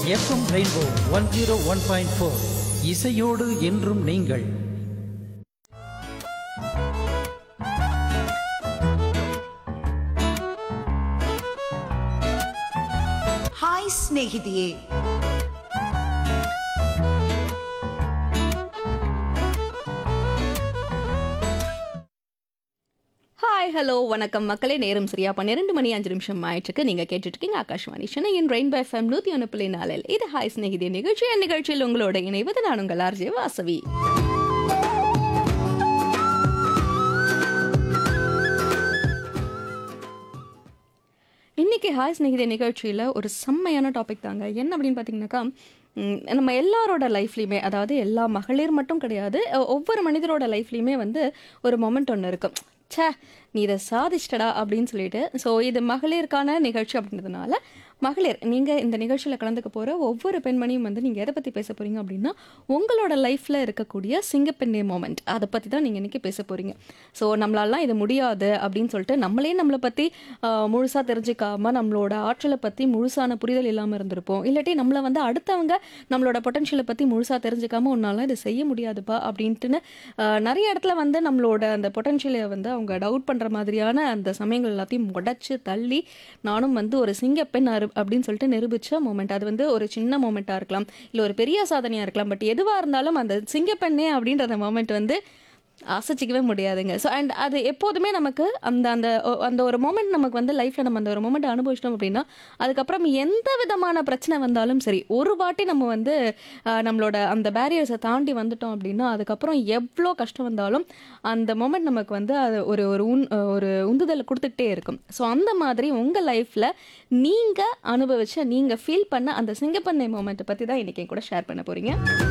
FM rainbow one zero one point four இசையோடு என்றும் நீங்கள் ಹಾಯ್ ಸ್ನೇಹಿತೆಯೇ ஹாய் ஹலோ வணக்கம் மக்களே நேரம் சரியா பன்னிரெண்டு மணி அஞ்சு நிமிஷம் ஆயிட்டுருக்கு நீங்கள் கேட்டுட்டு இருக்கீங்க ஆகாஷ்வாணி சென்னையின் ரெயின்போ எஃப்எம் நூற்றி ஒன்று புள்ளி நாலில் இது ஹாய் ஸ்நேகிதி நிகழ்ச்சி அந்த நிகழ்ச்சியில் உங்களோட இணைவது நான் உங்கள் ஆர்ஜே வாசவி இன்னைக்கு ஹாய் ஸ்நேகிதி நிகழ்ச்சியில் ஒரு செம்மையான டாபிக் தாங்க என்ன அப்படின்னு பார்த்தீங்கன்னாக்கா ம், நம்ம எல்லாரோட லைஃப்லையுமே அதாவது எல்லா மகளிர் மட்டும் கிடையாது ஒ- ஒவ்வொரு மனிதரோட லைஃப்லையுமே வந்து ஒரு மொமெண்ட் ஒன்று இருக்கும் ச்சே நீ இதை சாதிச்சிட்டடா அப்படின்னு சொல்லிட்டு ஸோ இது மகளிருக்கான நிகழ்ச்சி அப்படின்றதுனால மகளிர் நீங்கள் இந்த நிகழ்ச்சியில் கலந்துக்க போகிற ஒவ்வொரு பெண்மணியும் வந்து நீங்கள் எதை பற்றி பேச போகிறீங்க அப்படின்னா உங்களோட லைஃப்பில் இருக்கக்கூடிய சிங்கப்பெண்ணே மோமெண்ட் அதை பற்றி தான் நீங்கள் இன்றைக்கி பேச போகிறீங்க ஸோ நம்மளாலாம் இது முடியாது அப்படின்னு சொல்லிட்டு நம்மளே நம்மளை பற்றி முழுசாக தெரிஞ்சுக்காம நம்மளோட ஆற்றலை பற்றி முழுசான புரிதல் இல்லாமல் இருந்திருப்போம் இல்லாட்டி நம்மளை வந்து அடுத்தவங்க நம்மளோட பொட்டன்ஷியலை பற்றி முழுசாக தெரிஞ்சுக்காம உன்னால இது செய்ய முடியாதுப்பா அப்படின்ட்டுன்னு ஆஹ், நிறைய இடத்துல வந்து நம்மளோட அந்த பொட்டன்ஷியலை வந்து அவங்க டவுட் பண்ணுற மாதிரியான அந்த சமயங்கள் எல்லாத்தையும் உடைச்சு தள்ளி நானும் வந்து ஒரு சிங்கப்பெண் அரு அப்படின்னு சொல்லிட்டு நிரூபித்த மூமெண்ட் அது வந்து ஒரு சின்ன மூமெண்ட்டாக இருக்கலாம் இல்லை ஒரு பெரிய சாதனையாக இருக்கலாம் பட் எதுவாக இருந்தாலும் அந்த சிங்கப்பெண்ணே அப்படின்ற அந்த மூமெண்ட் வந்து அசைச்சிக்கவே முடியாதுங்க ஸோ அண்ட் அது எப்போதுமே நமக்கு அந்த அந்த ஒ- அந்த ஒரு மோமெண்ட் நமக்கு வந்து லைஃப்பில் நம்ம அந்த ஒரு மோமெண்ட் அனுபவிச்சிட்டோம் அப்படின்னா அதுக்கப்புறம் எந்த விதமான பிரச்சனை வந்தாலும் சரி ஒரு வாட்டி நம்ம வந்து ஆஹ், நம்மளோட அந்த பேரியர்ஸை தாண்டி வந்துட்டோம் அப்படின்னா அதுக்கப்புறம் எவ்வளோ கஷ்டம் வந்தாலும் அந்த மோமெண்ட் நமக்கு வந்து அது ஒரு ஒரு உன் ஒரு உந்துதலை கொடுத்துக்கிட்டே இருக்கும் ஸோ அந்த மாதிரி உங்கள் லைஃப்பில் நீங்கள் அனுபவிச்ச நீங்கள் ஃபீல் பண்ண அந்த சிங்கப்பண்ணை மோமெண்ட்டை பற்றி தான் இன்றைக்கி கூட ஷேர் பண்ண போகிறீங்க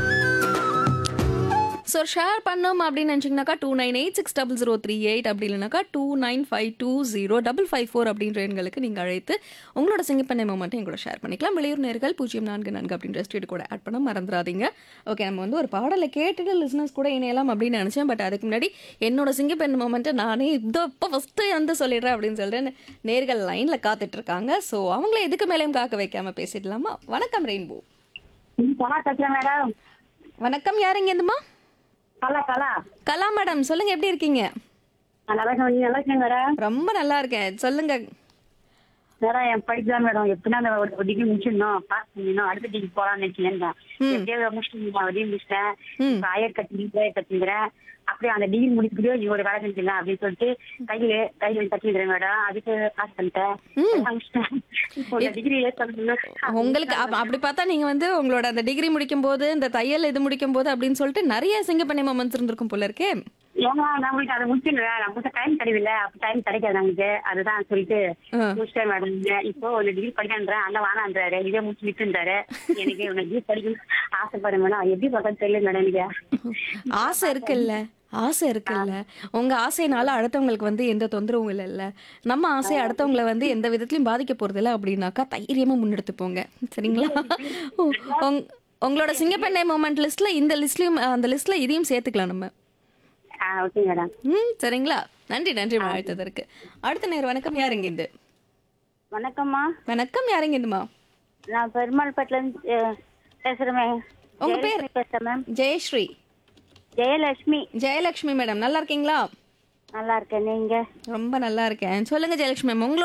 ஸோ ஷேர் பண்ணோம் அப்படின்னு நினச்சிங்கனாக்கா two nine eight six double zero three eight அப்படி இல்லைனாக்கா two nine five two zero double five four அப்படின்ற எண்களுக்கு நீங்கள் அழைத்து உங்களோட சிங்கப்பண்ணை மொமெண்ட்டை எங்களோட ஷேர் பண்ணிக்கலாம் வெளியூர் நேர்கள் பூஜ்ஜியம் நான்கு நான்கு அப்படின்ற ஸ்ட்ரீட் கூட ஆட் பண்ண மறந்துடாதீங்க ஓகே நம்ம வந்து ஒரு பாடலை கேட்டுட்டு லிசனர்ஸ் கூட இணையலாம் அப்படின்னு நினச்சேன் பட் அதுக்கு முன்னாடி என்னோட சிங்கப்பெண் மொமெண்ட்டை நானே இதோ இப்போ ஃபஸ்ட்டு வந்து சொல்லிடுறேன் அப்படின்னு சொல்லிட்டு நேர்கள் லைனில் காத்துட்டு இருக்காங்க ஸோ அவங்கள எதுக்கு மேலேயும் காக்க வைக்காம பேசிடலாமா வணக்கம் ரெயின்போ கலா பேசுறேன் மேடம் வணக்கம் யாருங்க இருந்துமா கலா கலா கலா மேடம் சொல்லுங்க எப்படி இருக்கீங்க நான் நல்லா இருக்கேன் நீங்க நல்லா இருக்கீங்க மேடம் ரொம்ப நல்லா இருக்கேன் சொல்லுங்க மேடம் என் படிப்பு தான் மேடம் எப்படின்னா அந்த ஒரு டிகிரி முடிச்சிடணும் பாஸ் பண்ணிடணும் அடுத்த டிகிரி போலாம்னு நினைச்சேன் எப்படியோ முடிச்சுட்டு நான் வெளியே முடிச்சிட்டேன் ம். இப்போ ஹையர் கட்டி ஹையர் கட்டிங்கிறேன் அப்படியே அந்த டிகிரி முடிச்சுட்டு நீ ஒரு வேலை செஞ்சுக்கலாம் அப்படின்னு சொல்லிட்டு கையில கையில கட்டிக்கிறேன் மேடம் அதுக்கு பாஸ் பண்ணிட்டேன் முடிச்சிட்டேன். இப்போ இந்த டிகிரி உங்களுக்கு அப்ப- அப்படி பார்த்தா நீங்க வந்து உங்களோட அந்த டிகிரி முடிக்கும் போது இந்த தையல் இது முடிக்கும் போது அப்படின்னு சொல்லிட்டு நிறைய சிங்கப்பண்ணி மொமெண்ட்ஸ் இருந்திருக்கும் போல இருக்கே ஏன்னா நம்மளுக்கு அதை முடிச்சிடுவேன் நமக்கு டைம் கிடைக்கல அப்ப டைம் கிடைக்காது நமக்கு அதுதான் சொல்லிட்டு ஆ. முடிச்சிட்டேன் மேடம் இப்போ ஒரு டிகிரி படிக்கன்றேன் அண்ணன் வேணான்றாரு இதே முடிச்சு விட்டுன்றாரு எனக்கு உனக்கு டிகிரி படிக்கணும் ஆசைப்படுறேன் மேடம் எப்படி பார்த்தா தெரியல மேடம் எனக்கு ஆசை இருக்குல்ல ஆசை இருக்குல்ல உங்க ஆசைனால அடுத்தவங்களுக்கு வந்து எந்த தொந்தரவும் இல்லைல்ல நம்ம ஆசை அடுத்தவங்களை வந்து எந்த விதத்திலையும் பாதிக்க போறது இல்லை அப்படின்னாக்கா தைரியமா முன்னெடுத்து போங்க சரிங்களா உங்- உங்களோட சிங்கப்பெண்ணை மூமெண்ட் லிஸ்ட்ல இந்த லிஸ்ட்லயும் அந்த லிஸ்ட்ல இதையும் சேர்த்துக்கலாம் நம்ம ஆ ஓகே மேடம் ம் சரிங்களா நன்றி நன்றி வாழ்த்ததற்கு அடுத்த நேரம் வணக்கம் யாருங்க இது வணக்கம்மா வணக்கம் யாருங்க இதுமா நான் பெருமாள்பேட்டில இருந்து பேசுறேன் மேம் உங்க பேர்? பேசுறேன் மேம் ஜெயஸ்ரீ ஜெயலட்சுமி ஜெயலட்சுமி மேடம் நல்லா இருக்கீங்களா நல்லா இருக்கேன் நீங்க ரொம்ப நல்லா இருக்கேன் சொல்லுங்க ஜெயலட்சுமி மேம் உங்களோட